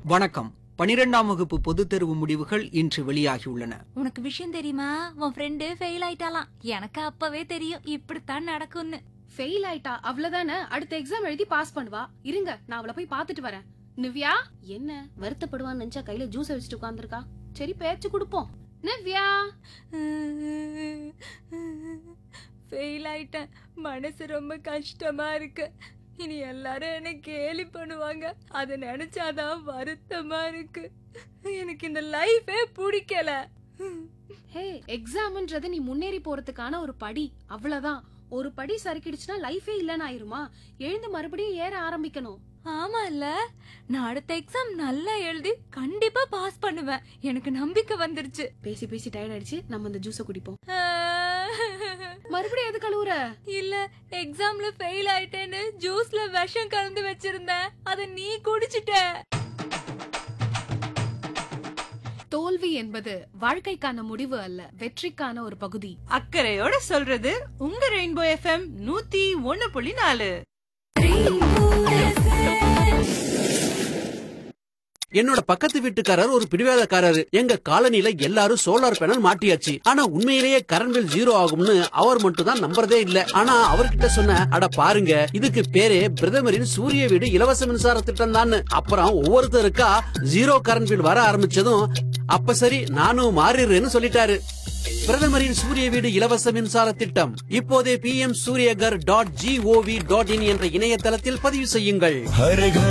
வணக்கம் பனிரெண்டாம் வகுப்பு பொதுத் தேர்வு முடிவுகள் இன்று வெளியாகியுள்ளன உனக்கு விஷயம் தெரியுமா உன் ஃப்ரெண்டு ஃபெயில் ஆயிட்டாலாம் எனக்கு அப்பவே தெரியும் இப்படித்தான் நடக்கும்னு ஃபெயில் ஆயிட்டா அவ்வளவுதானே அடுத்த எக்ஸாம் எழுதி பாஸ் பண்ணுவா இருங்க நான் அவளை போய் பாத்துட்டு வரேன் நிவ்யா என்ன வருத்தப்படுவான்னு நினைச்சா கையில ஜூஸ் வச்சுட்டு உட்கார்ந்திருக்கா சரி பேச்சு கொடுப்போம் நிவ்யா ஃபெயில் ஆயிட்டேன் மனசு ரொம்ப கஷ்டமா இருக்கு இனி எல்லாரும் என்ன கேலி பண்ணுவாங்க அதை நினைச்சாதான் வருத்தமா இருக்கு எனக்கு இந்த லைஃபே பிடிக்கல ஹே எக்ஸாம்ன்றது நீ முன்னேறி போறதுக்கான ஒரு படி அவ்வளவுதான் ஒரு படி சறுக்கிடுச்சுன்னா லைஃபே இல்லன்னு ஆயிருமா எழுந்து மறுபடியும் ஏற ஆரம்பிக்கணும் ஆமா இல்ல நான் அடுத்த எக்ஸாம் நல்லா எழுதி கண்டிப்பா பாஸ் பண்ணுவேன் எனக்கு நம்பிக்கை வந்துருச்சு பேசி பேசி டயர்ட் ஆயிடுச்சு நம்ம இந்த ஜூஸ குடிப்போம் மறுபடியும் எது கழுவுற இல்ல எக்ஸாம்ல ஃபெயில் ஆயிட்டேன்னு ஜூஸ்ல விஷம் கலந்து வச்சிருந்தேன் அத நீ குடிச்சிட்ட தோல்வி என்பது வாழ்க்கைக்கான முடிவு அல்ல வெற்றிக்கான ஒரு பகுதி அக்கறையோட சொல்றது உங்க ரெயின்போ எஃப்எம் நூத்தி ஒன்னு புள்ளி நாலு என்னோட பக்கத்து வீட்டுக்காரர் ஒரு பிடிவாதக்காரரு எங்க காலனில எல்லாரும் சோலார் பேனல் மாட்டியாச்சு ஆனா உண்மையிலேயே கரண்ட் பில் ஜீரோ ஆகும்னு அவர் மட்டும் தான் நம்புறதே இல்ல ஆனா அவர்கிட்ட சொன்ன அட பாருங்க இதுக்கு பேரே பிரதமரின் சூரிய வீடு இலவச மின்சார திட்டம் தான் அப்புறம் ஒவ்வொருத்தருக்கா ஜீரோ கரண்ட் பில் வர ஆரம்பிச்சதும் அப்ப சரி நானும் மாறிடுறேன்னு சொல்லிட்டாரு பிரதமரின் சூரிய வீடு இலவச மின்சார திட்டம் இப்போதே P M Suryaghar dot gov dot in என்ற இணையதளத்தில் பதிவு செய்யுங்கள்